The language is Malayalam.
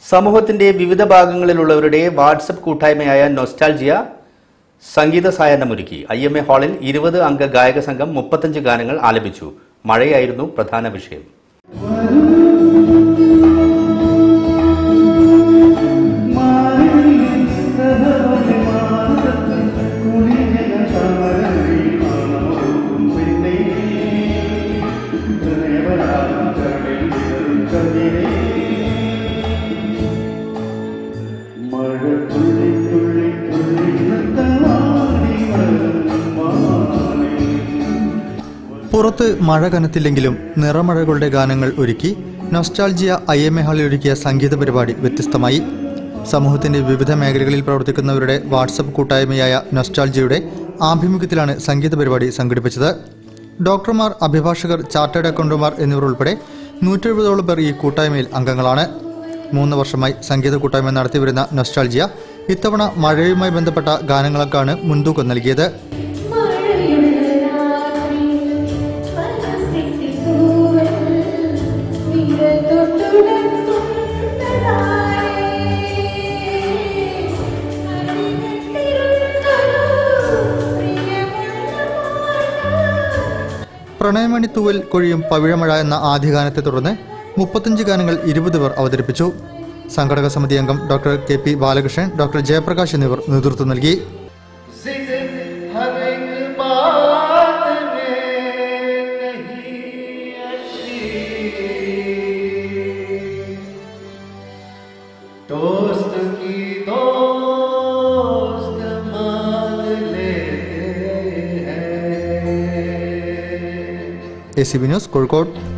സമൂഹത്തിന്റെ വിവിധ ഭാഗങ്ങളിലുള്ളവരുടെ വാട്സപ്പ് കൂട്ടായ്മയായ നൊസ്റ്റാൾജിയ സംഗീത സായാഹ്നമൊരുക്കി ഐ എം എ ഹാളിൽ ഇരുപത് അംഗ ഗായക സംഘം മുപ്പത്തഞ്ച് ഗാനങ്ങൾ ആലപിച്ചു മഴയായിരുന്നു പ്രധാന വിഷയം മഴ തുള്ളി തുള്ളി തുള്ളി നൃത്തമാടി വരുമാനേ പുറത്ത് മഴ കനത്തില്ലെങ്കിലും നിറമഴകളുടെ ഗാനങ്ങൾ ഒരുക്കി നൊസ്റ്റാൾജിയ ഐ എം എ ഹാളിൽ ഒരുക്കിയ സംഗീത പരിപാടി വ്യത്യസ്തമായി സമൂഹത്തിന്റെ വിവിധ മേഖലകളിൽ പ്രവർത്തിക്കുന്നവരുടെ വാട്സപ്പ് കൂട്ടായ്മയായ നൊസ്റ്റാൾജിയുടെ ആഭിമുഖ്യത്തിലാണ് സംഗീത പരിപാടി സംഘടിപ്പിച്ചത് ഡോക്ടർമാർ അഭിഭാഷകർ ചാർട്ടേഡ് അക്കൗണ്ടന്റുമാർ എന്നിവർ ഉൾപ്പെടെ നൂറ്റെഴുപതോളം പേർ ഈ കൂട്ടായ്മയിൽ അംഗങ്ങളാണ് മൂന്ന് വർഷമായി സംഗീത കൂട്ടായ്മ നടത്തിവരുന്ന നൊസ്റ്റാൾജിയ ഇത്തവണ മഴയുമായി ബന്ധപ്പെട്ട ഗാനങ്ങൾക്കാണ് മുൻതൂക്കം നൽകിയത് മഴയുള്ള രാത്രി മനസ്സിന്റെ തൂവൽ പ്രണയമണി തൂവൽ കൊഴിയും പവിഴമഴ എന്ന ആദ്യ ഗാനത്തെ തുടർന്ന് മുപ്പത്തഞ്ച് ഗാനങ്ങൾ ഇരുപത് പേർ അവതരിപ്പിച്ചു സംഘടക സമിതി അംഗം doctor K P Balakrishnan doctor Jayaprakash എന്നിവർ നേതൃത്വം നൽകി जिक्र हर एक बात में नहीं अच्छी दोस्त की दोस्त मान लेते हैं A C B news Kozhikode